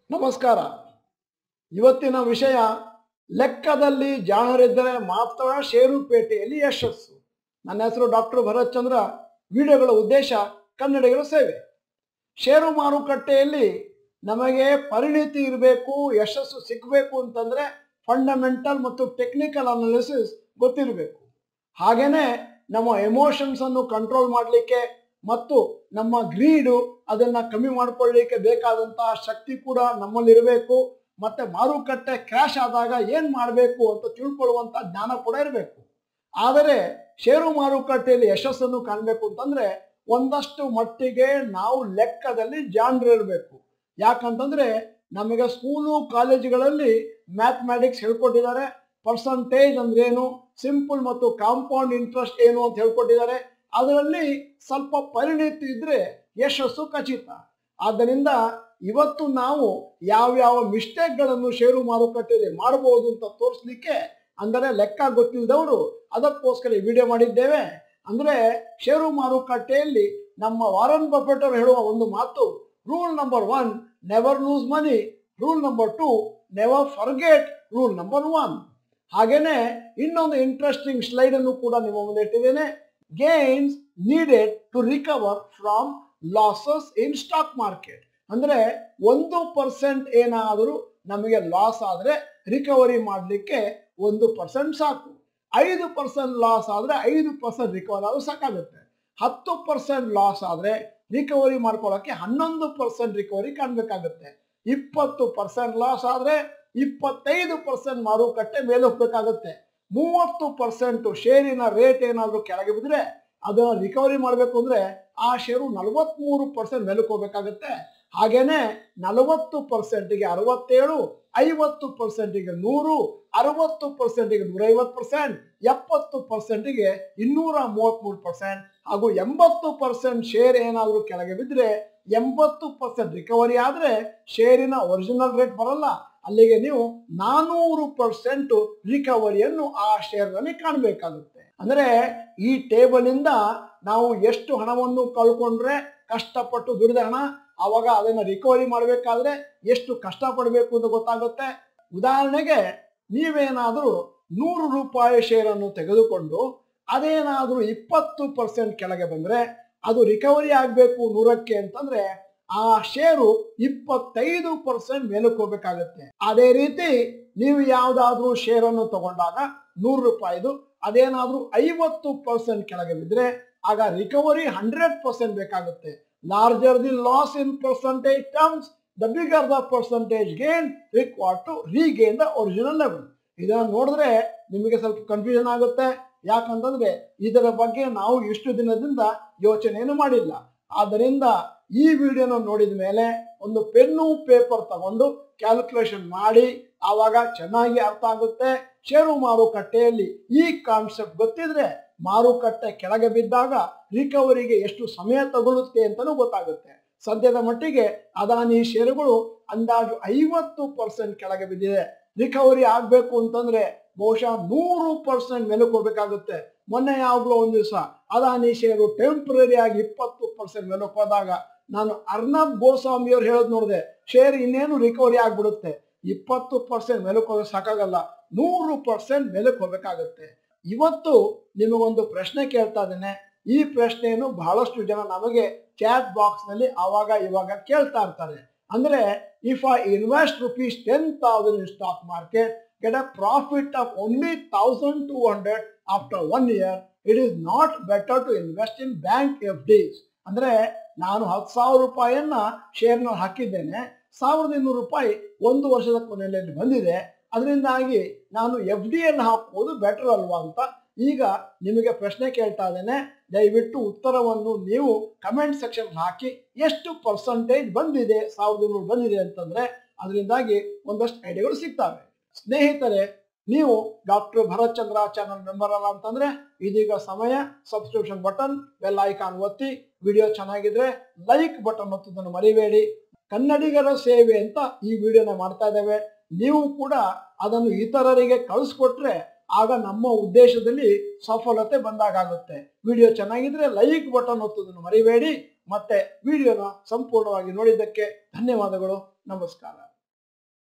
ನಮಸ್ಕಾರ ಇವತ್ತಿನ ವಿಷಯ ಲೆಕ್ಕದಲ್ಲಿ ಜಾಣರಿದ್ದರೆ ಮಾತ್ರ ಷೇರುಪೇಟೆಯಲ್ಲಿ ಯಶಸ್ಸು ನನ್ನ ಹೆಸರು ಡಾಕ್ಟರ್ ಭರತ್ ಚಂದ್ರ ವಿಡಿಯೋಗಳ ಉದ್ದೇಶ ಕನ್ನಡಿಗರ ಸೇವೆ ಷೇರು ಮಾರುಕಟ್ಟೆಯಲ್ಲಿ ನಮಗೆ ಪರಿಣಿತಿ ಇರಬೇಕು ಯಶಸ್ಸು ಸಿಗಬೇಕು ಅಂತಂದ್ರೆ ಫಂಡಮೆಂಟಲ್ ಮತ್ತು ಟೆಕ್ನಿಕಲ್ ಅನಾಲಿಸಿಸ್ ಗೊತ್ತಿರಬೇಕು ಹಾಗೇನೆ ನಮ್ಮ ಎಮೋಷನ್ಸ್ ಅನ್ನು ಕಂಟ್ರೋಲ್ ಮಾಡಲಿಕ್ಕೆ ಮತ್ತು ನಮ್ಮ ಗ್ರೀಡು ಅದನ್ನ ಕಮ್ಮಿ ಮಾಡ್ಕೊಳ್ಳಿಕ್ಕೆ ಬೇಕಾದಂತಹ ಶಕ್ತಿ ಕೂಡ ನಮ್ಮಲ್ಲಿರಬೇಕು ಮತ್ತೆ ಮಾರುಕಟ್ಟೆ ಕ್ರ್ಯಾಶ್ ಆದಾಗ ಏನ್ ಮಾಡಬೇಕು ಅಂತ ತಿಳ್ಕೊಳ್ಳುವಂತ ಜ್ಞಾನ ಕೂಡ ಇರಬೇಕು ಆದರೆ ಷೇರು ಮಾರುಕಟ್ಟೆಯಲ್ಲಿ ಯಶಸ್ಸನ್ನು ಕಾಣಬೇಕು ಅಂತಂದ್ರೆ ಒಂದಷ್ಟು ಮಟ್ಟಿಗೆ ನಾವು ಲೆಕ್ಕದಲ್ಲಿ ಜಾಣರಿರಬೇಕು ಯಾಕಂತಂದ್ರೆ ನಮಗೆ ಸ್ಕೂಲು ಕಾಲೇಜುಗಳಲ್ಲಿ ಮ್ಯಾಥಮ್ಯಾಟಿಕ್ಸ್ ಹೇಳ್ಕೊಟ್ಟಿದ್ದಾರೆ ಪರ್ಸಂಟೇಜ್ ಅಂದ್ರೆ ಏನು ಸಿಂಪಲ್ ಮತ್ತು ಕಾಂಪೌಂಡ್ ಇಂಟ್ರೆಸ್ಟ್ ಏನು ಅಂತ ಹೇಳ್ಕೊಟ್ಟಿದ್ದಾರೆ ಅದರಲ್ಲಿ ಸ್ವಲ್ಪ ಪರಿಣಿತಿ ಇದ್ರೆ ಯಶಸ್ಸು ಖಚಿತ ಆದ್ದರಿಂದ ಇವತ್ತು ನಾವು ಯಾವ್ಯಾವ ಮಿಸ್ಟೇಕ್ಗಳನ್ನು ಷೇರು ಮಾರುಕಟ್ಟೆಯಲ್ಲಿ ಮಾಡಬಹುದು ಅಂತ ತೋರಿಸ್ಲಿಕ್ಕೆ ಅಂದರೆ ಲೆಕ್ಕ ಗೊತ್ತಿಲ್ಲದವರು ಅದಕ್ಕೋಸ್ಕರ ಈ ವಿಡಿಯೋ ಮಾಡಿದ್ದೇವೆ ಅಂದ್ರೆ ಷೇರು ಮಾರುಕಟ್ಟೆಯಲ್ಲಿ ನಮ್ಮ ವಾರನ್ ಬಫೆಟ್ ಅವರು ಹೇಳುವ ಒಂದು ಮಾತು rule number one never lose money rule number two never forget rule number one ಹಾಗೇನೆ ಇನ್ನೊಂದು ಇಂಟ್ರೆಸ್ಟಿಂಗ್ ಸ್ಲೈಡ್ ಅನ್ನು ಕೂಡ ನಿಮ್ಮ ಮುಂದೆ ಇಟ್ಟಿದ್ದೇನೆ gains needed to recover from losses in stock market ಅಂದ್ರೆ ಒಂದು ಪರ್ಸೆಂಟ್ ಏನಾದರೂ ನಮಗೆ ಲಾಸ್ ಆದ್ರೆ ರಿಕವರಿ ಮಾಡಲಿಕ್ಕೆ ಒಂದು ಪರ್ಸೆಂಟ್ ಸಾಕು ಐದು ಪರ್ಸೆಂಟ್ ಲಾಸ್ ಆದ್ರೆ ಐದು ಪರ್ಸೆಂಟ್ ರಿಕವರ್ ಆದ್ರೂ ಸಾಕಾಗುತ್ತೆ ಹತ್ತು ಪರ್ಸೆಂಟ್ ಲಾಸ್ ಆದ್ರೆ ರಿಕವರಿ ಮಾಡ್ಕೊಳ್ಳೋಕೆ ಹನ್ನೊಂದು ಪರ್ಸೆಂಟ್ ರಿಕವರಿ ಕಾಣಬೇಕಾಗುತ್ತೆ ಇಪ್ಪತ್ತು ಪರ್ಸೆಂಟ್ ಲಾಸ್ ಆದ್ರೆ ಇಪ್ಪತ್ತೈದು ಪರ್ಸೆಂಟ್ ಮಾರುಕಟ್ಟೆ ಮೇಲೆ ಹೋಗ್ಬೇಕಾಗುತ್ತೆ ಮೂವತ್ತು ಪರ್ಸೆಂಟ್ ಶೇರಿನ ರೇಟ್ ಏನಾದರೂ ಕೆಳಗೆ ಬಿದ್ರೆ ಅದನ್ನ ರಿಕವರಿ ಮಾಡಬೇಕು ಅಂದ್ರೆ ಆ ಷೇರು ನಲವತ್ಮೂರು ಪರ್ಸೆಂಟ್ ಮೇಲಕ್ಕೆ ಹೋಗ್ಬೇಕಾಗುತ್ತೆ ಹಾಗೇನೆ ನಲವತ್ತು ಪರ್ಸೆಂಟಿಗೆ ಅರವತ್ತೇಳು ಐವತ್ತು ಪರ್ಸೆಂಟಿಗೆ ನೂರು ಅರವತ್ತು ಪರ್ಸೆಂಟಿಗೆ ನೂರೈವತ್ತು ಪರ್ಸೆಂಟ್ ಎಪ್ಪತ್ತು ಪರ್ಸೆಂಟಿಗೆ ಇನ್ನೂರ ಮೂವತ್ಮೂರು ಪರ್ಸೆಂಟ್ ಹಾಗೂ ಎಂಬತ್ತು ಪರ್ಸೆಂಟ್ ಶೇರ್ ಏನಾದರೂ ಕೆಳಗೆ ಬಿದ್ದರೆ ಎಂಬತ್ತು ಪರ್ಸೆಂಟ್ ರಿಕವರಿ ಆದರೆ ಶೇರಿನ ಒರಿಜಿನಲ್ ರೇಟ್ ಬರಲ್ಲ ಅಲ್ಲಿಗೆ ನೀವು ನಾನೂರು ಪರ್ಸೆಂಟ್ ರಿಕವರಿಯನ್ನು ಆ ಶೇರ್ನಲ್ಲಿ ಕಾಣಬೇಕಾಗುತ್ತೆ ಅಂದ್ರೆ ಈ ಟೇಬಲ್ ಇಂದ ನಾವು ಎಷ್ಟು ಹಣವನ್ನು ಕಳ್ಕೊಂಡ್ರೆ ಕಷ್ಟಪಟ್ಟು ದುಡಿದ ಹಣ ಅವಾಗ ಅದನ್ನ ರಿಕವರಿ ಮಾಡಬೇಕಾದ್ರೆ ಎಷ್ಟು ಕಷ್ಟಪಡಬೇಕು ಅಂತ ಗೊತ್ತಾಗುತ್ತೆ ಉದಾಹರಣೆಗೆ ನೀವೇನಾದರೂ ನೂರು ರೂಪಾಯಿ ಶೇರನ್ನು ತೆಗೆದುಕೊಂಡು ಅದೇನಾದರೂ ಇಪ್ಪತ್ತು ಪರ್ಸೆಂಟ್ ಕೆಳಗೆ ಬಂದ್ರೆ ಅದು ರಿಕವರಿ ಆಗಬೇಕು ನೂರಕ್ಕೆ ಅಂತಂದ್ರೆ ಆ ಶೇರು ಇಪ್ಪತ್ತೈದು ಪರ್ಸೆಂಟ್ ಮೇಲಕ್ಕೆ ಹೋಗ್ಬೇಕಾಗತ್ತೆ ಅದೇ ರೀತಿ ನೀವು ಯಾವ್ದಾದ್ರೂ ಶೇರನ್ನು ತಗೊಂಡಾಗ ನೂರು ರೂಪಾಯಿದು ಅದೇನಾದ್ರೂ ಐವತ್ತು ಪರ್ಸೆಂಟ್ ಕೆಳಗೆ ಬಿದ್ರೆ ಆಗ ರಿಕವರಿ ಹಂಡ್ರೆಡ್ ಪರ್ಸೆಂಟ್ ಬೇಕಾಗುತ್ತೆ larger the loss in percentage terms the bigger the percentage gain require to regain the original level ಇದನ್ನ ನೋಡಿದ್ರೆ ನಿಮಗೆ ಸ್ವಲ್ಪ ಕನ್ಫ್ಯೂಷನ್ ಆಗುತ್ತೆ ಯಾಕಂತಂದ್ರೆ ಇದರ ಬಗ್ಗೆ ನಾವು ಇಷ್ಟು ದಿನದಿಂದ ಯೋಚನೆಯನ್ನು ಮಾಡಿಲ್ಲ ಆದ್ದರಿಂದ ಈ ವಿಡಿಯೋನ ನೋಡಿದ ಮೇಲೆ ಒಂದು ಪೆನ್ನು ಪೇಪರ್ ತಗೊಂಡು ಕ್ಯಾಲ್ಕುಲೇಷನ್ ಮಾಡಿ ಆವಾಗ ಚೆನ್ನಾಗಿ ಅರ್ಥ ಆಗುತ್ತೆ ಷೇರು ಮಾರುಕಟ್ಟೆಯಲ್ಲಿ ಈ ಕಾನ್ಸೆಪ್ಟ್ ಗೊತ್ತಿದ್ರೆ ಮಾರುಕಟ್ಟೆ ಕೆಳಗೆ ಬಿದ್ದಾಗ ರಿಕವರಿಗೆ ಎಷ್ಟು ಸಮಯ ತಗೊಳ್ಳುತ್ತೆ ಅಂತಲೂ ಗೊತ್ತಾಗುತ್ತೆ ಸದ್ಯದ ಮಟ್ಟಿಗೆ ಅದಾನಿ ಷೇರುಗಳು ಅಂದಾಜು ಐವತ್ತು ಪರ್ಸೆಂಟ್ ಕೆಳಗೆ ಬಿದ್ದಿದೆ ರಿಕವರಿ ಆಗಬೇಕು ಅಂತಂದ್ರೆ ಬಹುಶಃ ನೂರು ಪರ್ಸೆಂಟ್ ಮೇಲಕ್ಕೆ ಹೋಗ್ಬೇಕಾಗುತ್ತೆ ಮೊನ್ನೆ ಯಾವಾಗಲೂ ಒಂದು ದಿವಸ ಅದಾನಿ ಷೇರು ಟೆಂಪ್ರರಿ ಆಗಿ ಇಪ್ಪತ್ತು ಪರ್ಸೆಂಟ್ ಮೇಲಕ್ಕೆ ಹೋದಾಗ ನಾನು ಅರ್ನಬ್ ಗೋಸ್ವಾಮಿ ಅವ್ರು ಹೇಳೋದು ನೋಡಿದೆ ಶೇರ್ ಇನ್ನೇನು ರಿಕವರಿ ಆಗ್ಬಿಡುತ್ತೆ ಇಪ್ಪತ್ತು ಪರ್ಸೆಂಟ್ ಮೇಲಕ್ಕೆ ಹೋಗೋಕೆ ಸಾಕಾಗಲ್ಲ ನೂರು ಪರ್ಸೆಂಟ್ ಮೇಲಕ್ಕೆ ಹೋಗ್ಬೇಕಾಗುತ್ತೆ ಇವತ್ತು ನಿಮಗೊಂದು ಪ್ರಶ್ನೆ ಕೇಳ್ತಾ ಇದ್ದೇನೆ ಈ ಪ್ರಶ್ನೆಯನ್ನು ಬಹಳಷ್ಟು ಜನ ನಮಗೆ ಚಾಟ್ ಬಾಕ್ಸ್ ನಲ್ಲಿ ಆವಾಗ ಇವಾಗ ಕೇಳ್ತಾ ಇರ್ತಾರೆ ಅಂದ್ರೆ if I invest rupees ten thousand in stock market get a profit of only thousand two hundred after one year it is not better to invest in bank FDs ಅಂದ್ರೆ ನಾನು ಹತ್ತು ಸಾವಿರ ರೂಪಾಯಿಯನ್ನ ಶೇರ್ನ ಹಾಕಿದ್ದೇನೆ ಸಾವಿರದ ಇನ್ನೂರು ರೂಪಾಯಿ ಒಂದು ವರ್ಷದ ಕೊನೆಯಲ್ಲಿ ಬಂದಿದೆ ಅದರಿಂದಾಗಿ ನಾನು ಎಫ್ ಡಿ ಅನ್ನು ಹಾಕೋದು ಬೆಟರ್ ಅಲ್ವಾ ಅಂತ ಈಗ ನಿಮಗೆ ಪ್ರಶ್ನೆ ಕೇಳ್ತಾ ಇದ್ದೇನೆ ದಯವಿಟ್ಟು ಉತ್ತರವನ್ನು ನೀವು ಕಮೆಂಟ್ ಸೆಕ್ಷನ್ ಹಾಕಿ ಎಷ್ಟು ಪರ್ಸೆಂಟೇಜ್ ಬಂದಿದೆ ಸಾವಿರದ ಇನ್ನೂರು ಬಂದಿದೆ ಅಂತಂದ್ರೆ ಅದರಿಂದಾಗಿ ಒಂದಷ್ಟು ಐಡಿಯಾಗಳು ಸಿಗ್ತವೆ ಸ್ನೇಹಿತರೆ ನೀವು doctor Bharat Chandra channel member ಅಲ್ಲ ಅಂತಂದ್ರೆ ಇದೀಗ ಸಮಯ ಸಬ್ಸ್ಕ್ರಿಪ್ಷನ್ ಬಟನ್ ಬೆಲ್ ಐಕಾನ್ ಒತ್ತಿ ವಿಡಿಯೋ ಚೆನ್ನಾಗಿದ್ರೆ ಲೈಕ್ ಬಟನ್ ಒತ್ತೋದನ್ನು ಮರಿಬೇಡಿ ಕನ್ನಡಿಗರ ಸೇವೆ ಅಂತ ಈ ವಿಡಿಯೋನ ಮಾಡ್ತಾ ಇದ್ದೇವೆ ನೀವು ಕೂಡ ಅದನ್ನು ಇತರರಿಗೆ ಕಳಿಸ್ಕೊಟ್ರೆ ಆಗ ನಮ್ಮ ಉದ್ದೇಶದಲ್ಲಿ ಸಫಲತೆ ಬಂದಾಗುತ್ತೆ ವಿಡಿಯೋ ಚೆನ್ನಾಗಿದ್ರೆ ಲೈಕ್ ಬಟನ್ ಒತ್ತೋದನ್ನು ಮರಿಬೇಡಿ ಮತ್ತೆ ವಿಡಿಯೋನ ಸಂಪೂರ್ಣವಾಗಿ ನೋಡಿದ್ದಕ್ಕೆ ಧನ್ಯವಾದಗಳು ನಮಸ್ಕಾರ